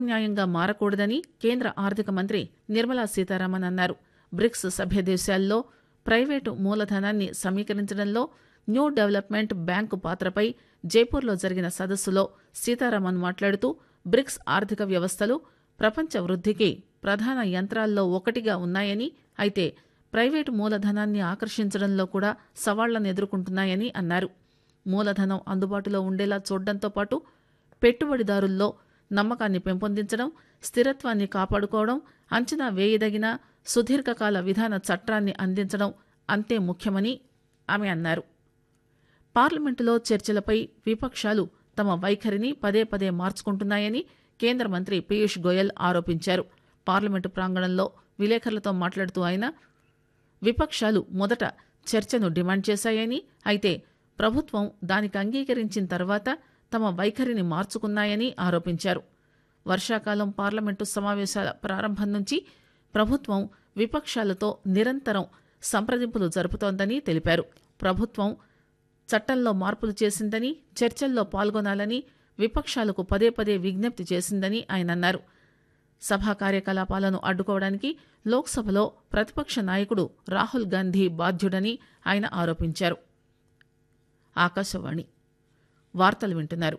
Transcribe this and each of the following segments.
న్యాయంగా మారకూడదని కేంద్ర ఆర్థిక మంత్రి నిర్మలా సీతారామన్ అన్నారు బ్రిక్స్ సభ్య దేశాల్లో ప్రైవేటు మూలధనాన్ని సమీకరించడంలో న్యూ డెవలప్మెంట్ బ్యాంకు పాత్రపై జైపూర్లో జరిగిన సదస్సులో సీతారామన్ మాట్లాడుతూ బ్రిక్స్ ఆర్థిక వ్యవస్థలు ప్రపంచ వృద్ధికి ప్రధాన యంత్రాల్లో ఒకటిగా ఉన్నాయని అయితే ప్రైవేటు మూలధనాన్ని ఆకర్షించడంలో కూడా సవాళ్లను ఎదుర్కొంటున్నాయని అన్నారు మూలధనం అందుబాటులో ఉండేలా చూడడంతో పాటు పెట్టుబడిదారుల్లో నమ్మకాన్ని పెంపొందించడం స్థిరత్వాన్ని కాపాడుకోవడం అంచనా వేయదగిన సుదీర్ఘకాల విధాన చట్టాన్ని అందించడం అంతే ముఖ్యమని ఆమె అన్నారు పార్లమెంటులో చర్చలపై విపక్షాలు తమ వైఖరిని పదే పదే మార్చుకుంటున్నాయని కేంద్ర మంత్రి పీయూష్ గోయల్ ఆరోపించారు పార్లమెంటు ప్రాంగణంలో విలేకరులతో మాట్లాడుతూ ఆయన విపక్షాలు మొదట చర్చను డిమాండ్ చేశాయని అయితే ప్రభుత్వం దానికి అంగీకరించిన తర్వాత తమ వైఖరిని మార్చుకున్నాయని ఆరోపించారు వర్షాకాలం పార్లమెంటు సమావేశాల ప్రారంభం నుంచి ప్రభుత్వం విపక్షాలతో నిరంతరం సంప్రదింపులు జరుపుతోందని తెలిపారు ప్రభుత్వం చట్టంలో మార్పులు చేసిందని చర్చల్లో పాల్గొనాలని విపక్షాలకు పదే పదే విజ్ఞప్తి చేసిందని ఆయన అన్నారు సభా కార్యకలాపాలను అడ్డుకోవడానికి లోక్సభలో ప్రతిపక్ష నాయకుడు రాహుల్ గాంధీ బాధ్యుడని ఆయన ఆరోపించారు ఆకాశవాణి వార్తలు వింటున్నారు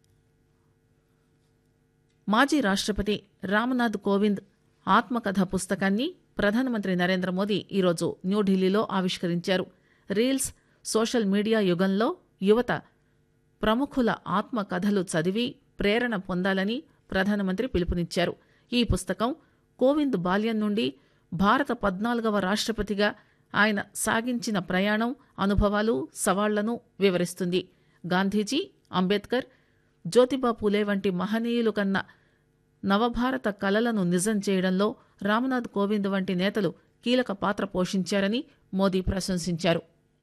మాజీ రాష్ట్రపతి రామ్నాథ్ కోవింద్ ఆత్మకథ పుస్తకాన్ని ప్రధానమంత్రి నరేంద్ర మోదీ ఈరోజు న్యూఢిల్లీలో ఆవిష్కరించారు రీల్స్ సోషల్ మీడియా యుగంలో యువత ప్రముఖుల ఆత్మకథలు చదివి ప్రేరణ పొందాలని ప్రధానమంత్రి పిలుపునిచ్చారు ఈ పుస్తకం కోవింద్ బాల్యం నుండి భారత పద్నాలుగవ రాష్ట్రపతిగా ఆయన సాగించిన ప్రయాణం అనుభవాలు సవాళ్లను వివరిస్తుంది గాంధీజీ అంబేద్కర్ జ్యోతిబా పూలే వంటి మహనీయులు కన్న నవభారత కలలను నిజం చేయడంలో రామ్నాథ్ కోవింద్ వంటి నేతలు కీలక పాత్ర పోషించారని మోదీ ప్రశంసించారు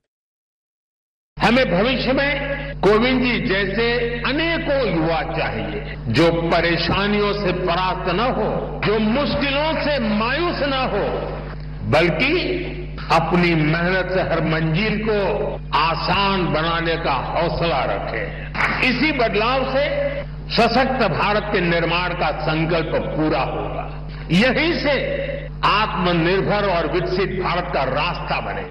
हमें भविष्य में कोविंद जी जैसे अनेकों युवा चाहिए जो परेशानियों से परास्त न हो जो मुश्किलों से मायूस न हो बल्कि अपनी मेहनत से हर मंजिल को आसान बनाने का हौसला रखे इसी बदलाव से सशक्त भारत के निर्माण का संकल्प पूरा होगा यहीं से आत्मनिर्भर और विकसित भारत का रास्ता बनेगा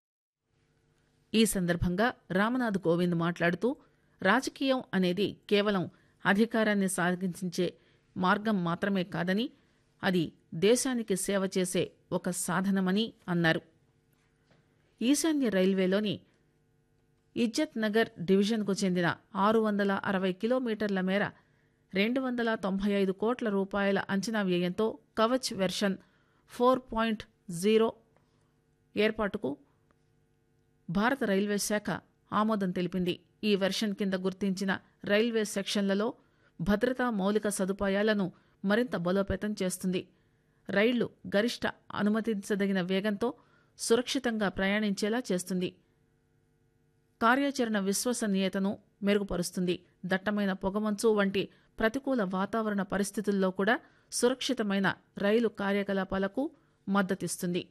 ఈ సందర్భంగా రామనాథ్ కోవింద్ మాట్లాడుతూ రాజకీయం అనేది కేవలం అధికారాన్ని సాధించే మార్గం మాత్రమే కాదని అది దేశానికి సేవ చేసే ఒక సాధనమని అన్నారు ఈశాన్య రైల్వేలోని ఇజ్జత్ నగర్ డివిజన్కు చెందిన ఆరు వందల అరవై కిలోమీటర్ల మేర రెండు వందల తొంభై ఐదు కోట్ల రూపాయల అంచనా వ్యయంతో Kavach version four point zero ఏర్పాటుకు భారత రైల్వే శాఖ ఆమోదం తెలిపింది ఈ వెర్షన్ కింద గుర్తించిన రైల్వే సెక్షన్లలో భద్రతా మౌలిక సదుపాయాలను మరింత బలోపేతం చేస్తుంది రైళ్లు గరిష్ట అనుమతించదగిన వేగంతో సురక్షితంగా ప్రయాణించేలా చేస్తుంది కార్యాచరణ విశ్వసనీయతను మెరుగుపరుస్తుంది దట్టమైన పొగమంచు వంటి ప్రతికూల వాతావరణ పరిస్థితుల్లో కూడా సురక్షితమైన రైలు కార్యకలాపాలకు మద్దతిస్తుంది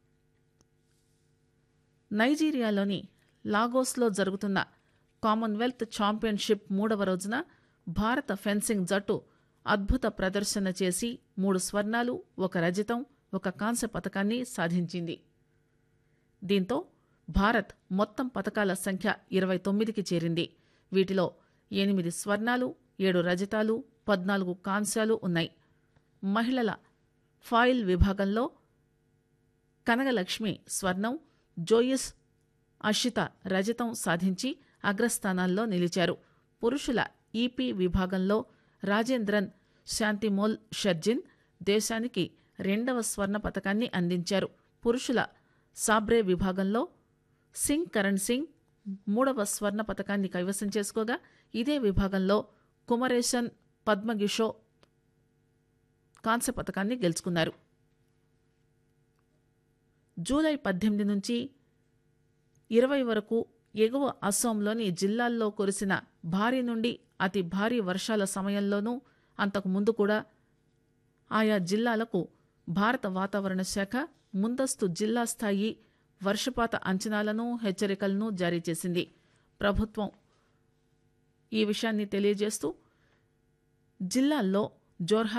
నైజీరియాలోని లాగోస్లో జరుగుతున్న కామన్వెల్త్ ఛాంపియన్షిప్ మూడవ రోజున భారత ఫెన్సింగ్ జట్టు అద్భుత ప్రదర్శన చేసి మూడు స్వర్ణాలు ఒక రజతం ఒక కాంస్య పథకాన్ని సాధించింది దీంతో భారత్ మొత్తం పథకాల సంఖ్య ఇరవై తొమ్మిదికి చేరింది వీటిలో ఎనిమిది స్వర్ణాలు ఏడు రజతాలు పద్నాలుగు కాంస్యాలు ఉన్నాయి మహిళల ఫాయిల్ విభాగంలో కనగలక్ష్మి స్వర్ణం జోయిస్ అషిత రజతం సాధించి అగ్రస్థానాల్లో నిలిచారు పురుషుల ఈపీ విభాగంలో రాజేంద్రన్ శాంతిమోల్ షర్జిన్ దేశానికి రెండవ స్వర్ణ పథకాన్ని అందించారు పురుషుల సాబ్రే విభాగంలో సింగ్ కరణ్ సింగ్ మూడవ స్వర్ణ పథకాన్ని కైవసం చేసుకోగా ఇదే విభాగంలో కుమరేషన్ పద్మగిషో కాంస్య పథకాన్ని గెలుచుకున్నారు జూలై పద్దెనిమిది నుంచి ఇరవై వరకు ఎగువ అస్సోంలోని జిల్లాల్లో కురిసిన భారీ నుండి అతి భారీ వర్షాల సమయంలోనూ అంతకు ముందు కూడా ఆయా జిల్లాలకు భారత వాతావరణ శాఖ ముందస్తు జిల్లా స్థాయి వర్షపాత అంచనాలను హెచ్చరికలను జారీ చేసింది ప్రభుత్వం ఈ విషయాన్ని తెలియజేస్తూ జిల్లాల్లో జోర్హా